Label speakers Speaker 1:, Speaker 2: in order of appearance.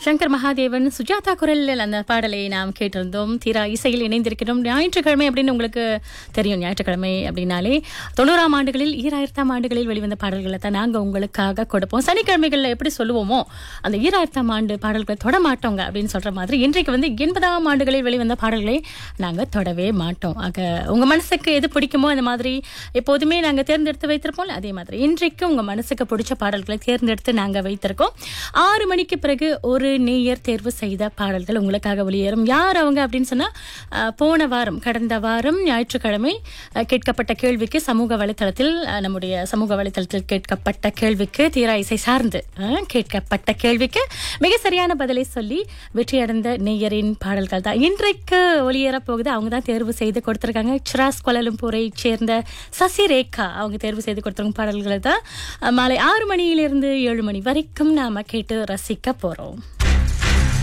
Speaker 1: சங்கர் மகாதேவன் சுஜாதா குரலில் அந்த பாடலை நாம் கேட்டிருந்தோம் தீரா இசையில் இணைந்திருக்கிறோம் ஞாயிற்றுக்கிழமை அப்படின்னு உங்களுக்கு தெரியும் ஞாயிற்றுக்கிழமை அப்படின்னாலே தொண்ணூறாம் ஆண்டுகளில் ஈராயிரத்தாம் ஆண்டுகளில் வெளிவந்த பாடல்களை தான் நாங்கள் உங்களுக்காக கொடுப்போம் சனிக்கிழமைகளில் எப்படி சொல்லுவோமோ அந்த ஈராயிரத்தாம் ஆண்டு பாடல்களை தொட மாட்டோங்க அப்படின்னு சொல்ற மாதிரி இன்றைக்கு வந்து எண்பதாம் ஆண்டுகளில் வெளிவந்த பாடல்களை நாங்கள் தொடவே மாட்டோம் ஆக உங்க மனசுக்கு எது பிடிக்குமோ அந்த மாதிரி எப்போதுமே நாங்கள் தேர்ந்தெடுத்து வைத்திருப்போம்ல அதே மாதிரி இன்றைக்கு உங்க மனசுக்கு பிடிச்ச பாடல்களை தேர்ந்தெடுத்து நாங்கள் வைத்திருக்கோம் ஆறு மணிக்கு பிறகு ஒரு நேயர் தேர்வு செய்த பாடல்கள் உங்களுக்காக வெளியேறும் யார் அவங்க அப்படின்னு சொன்னா அஹ், போன வாரம் கடந்த வாரம் ஞாயிற்றுக்கிழமை அஹ், கேட்கப்பட்ட கேள்விக்கு சமூக வலைத்தளத்தில் அஹ், நம்முடைய சமூக வலைத்தளத்தில் கேட்கப்பட்ட கேள்விக்கு தீரா இசை சார்ந்து அஹ், கேட்கப்பட்ட கேள்விக்கு மிக சரியான பதிலை சொல்லி வெற்றியடைந்த நேயரின் பாடல்கள் தான் இன்றைக்கு ஒளியேறப் போகுது அவங்க தான் தேர்வு செய்து கொடுத்திருக்காங்க சிராஸ் கோலலம்பூரை சேர்ந்த சசி ரேகா அவங்க தேர்வு செய்து கொடுத்திருக்க பாடல்களை தான் அஹ், மாலை ஆறு மணியிலிருந்து ஏழு மணி வரைக்கும் நாம கேட்டு ரசிக்க போறோம்